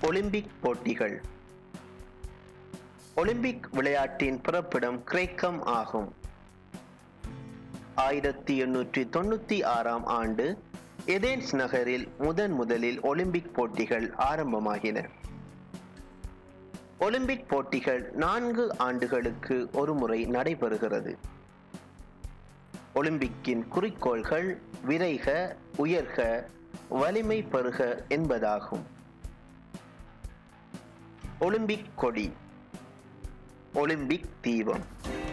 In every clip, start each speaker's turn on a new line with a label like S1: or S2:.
S1: Olympic போட்டிகள் Olympic விளையாட்டின் பிறப்பிடம் கிரேக்கம் ஆகும் ஆயிரத்தி எண்ணூற்றி தொண்ணூத்தி ஆறாம் ஆண்டு எதேன்ஸ் நகரில் முதன் முதலில் ஒலிம்பிக் போட்டிகள் ஆரம்பமாகின ஒலிம்பிக் போட்டிகள் நான்கு ஆண்டுகளுக்கு ஒருமுறை நடைபெறுகிறது ஒலிம்பிக்கின் குறிக்கோள்கள் விரைக உயர்க வலிமை பெறுக என்பதாகும் ஒலிம்பிக் கொடி ஒலிம்பிக் தீபம்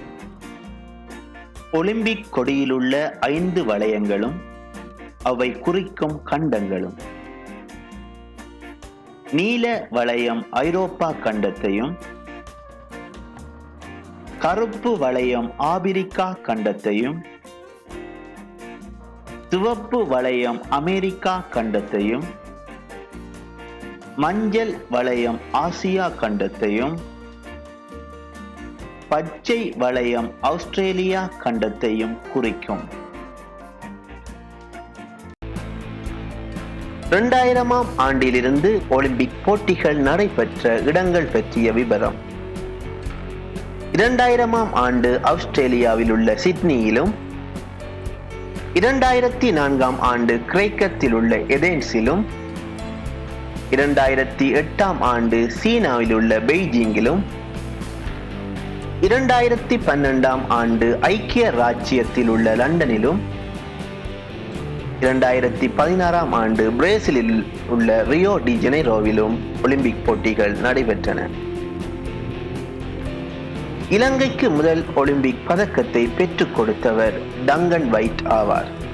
S1: ஒலிம்பிக் கொடியிலுள்ள ஐந்து வளையங்களும் அவை குறிக்கும் கண்டங்களும் நீல வளையம் ஐரோப்பா கண்டத்தையும் கருப்பு வளையம் ஆபிரிக்கா கண்டத்தையும் சிவப்பு வளையம் அமெரிக்கா கண்டத்தையும் மஞ்சள் வளையம் ஆசியா கண்டத்தையும் பச்சை வளையம் ஆஸ்திரேலியா கண்டத்தையும் குறிக்கும் இரண்டாயிரமாம் ஆண்டிலிருந்து ஒலிம்பிக் போட்டிகள் நடைபெற்ற இடங்கள் பற்றிய விவரம் இரண்டாயிரமாம் ஆண்டு ஆஸ்திரேலியாவில் உள்ள சிட்னியிலும் இரண்டாயிரத்தி நான்காம் ஆண்டு கிரேக்கத்தில் உள்ள எதேன்ஸிலும் இரண்டாயிரத்தி எட்டாம் ஆண்டு சீனாவில் உள்ள பெய்ஜிங்கிலும் இரண்டாயிரத்தி பன்னெண்டாம் ஆண்டு ஐக்கிய ராச்சியத்தில் உள்ள லண்டனிலும் இரண்டாயிரத்தி பதினாறாம் ஆண்டு பிரேசிலில் உள்ள ரியோ டி ஜெனைரோவிலும் ஒலிம்பிக் போட்டிகள் நடைபெற்றன இலங்கைக்கு முதல் ஒலிம்பிக் பதக்கத்தை பெற்றுக் கொடுத்தவர் டங்கன் வைட் ஆவார்